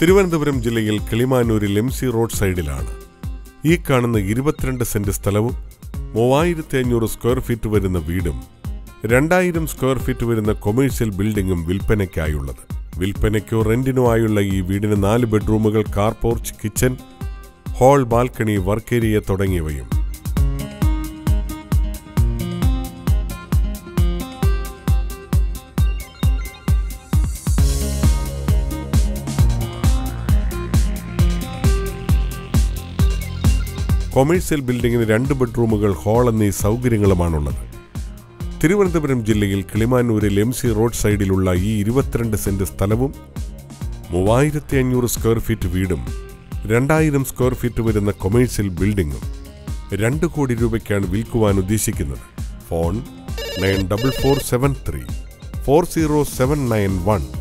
തിരുവനന്തപുരം ജില്ലയിൽ കിളിമാനൂരിൽ M C road സൈഡിലാണ് ഈ കാണുന്ന ഇരുപത്തിരണ്ട് സെന്റ് സ്ഥലവും മൂവായിരത്തി അഞ്ഞൂറ് സ്ക്വയർ ഫീറ്റ് വരുന്ന വീടും രണ്ടായിരം സ്ക്വയർ ഫീറ്റ് വരുന്ന കൊമേഴ്ഷ്യൽ ബിൽഡിംഗും വിൽപ്പനയ്ക്കായുള്ളത് വിൽപ്പനയ്ക്കോ റെന്റിനോ ആയുള്ള ഈ വീടിന് നാല് ബെഡ്റൂമുകൾ car porch kitchen hall balcony work area തുടങ്ങിയവയും കൊമേഴ്സ്യൽ ബിൽഡിംഗിന് രണ്ട് ബെഡ്റൂമുകൾ ഹാൾ എന്നീ സൗകര്യങ്ങളുമാണുള്ളത് തിരുവനന്തപുരം ജില്ലയിൽ കിളിമാനൂരിൽ എം സി റോഡ് സൈഡിലുള്ള ഈ ഇരുപത്തിരണ്ട് സെന്റ് സ്ഥലവും മൂവായിരത്തി അഞ്ഞൂറ് സ്ക്വയർ ഫീറ്റ് വീടും രണ്ടായിരം സ്ക്വയർ ഫീറ്റ് വരുന്ന കൊമേഴ്സ്യൽ ബിൽഡിംഗും രണ്ട് കോടി രൂപയ്ക്കാണ് വിൽക്കുവാൻ ഉദ്ദേശിക്കുന്നത് phone nine double four seven three four zero seven nine one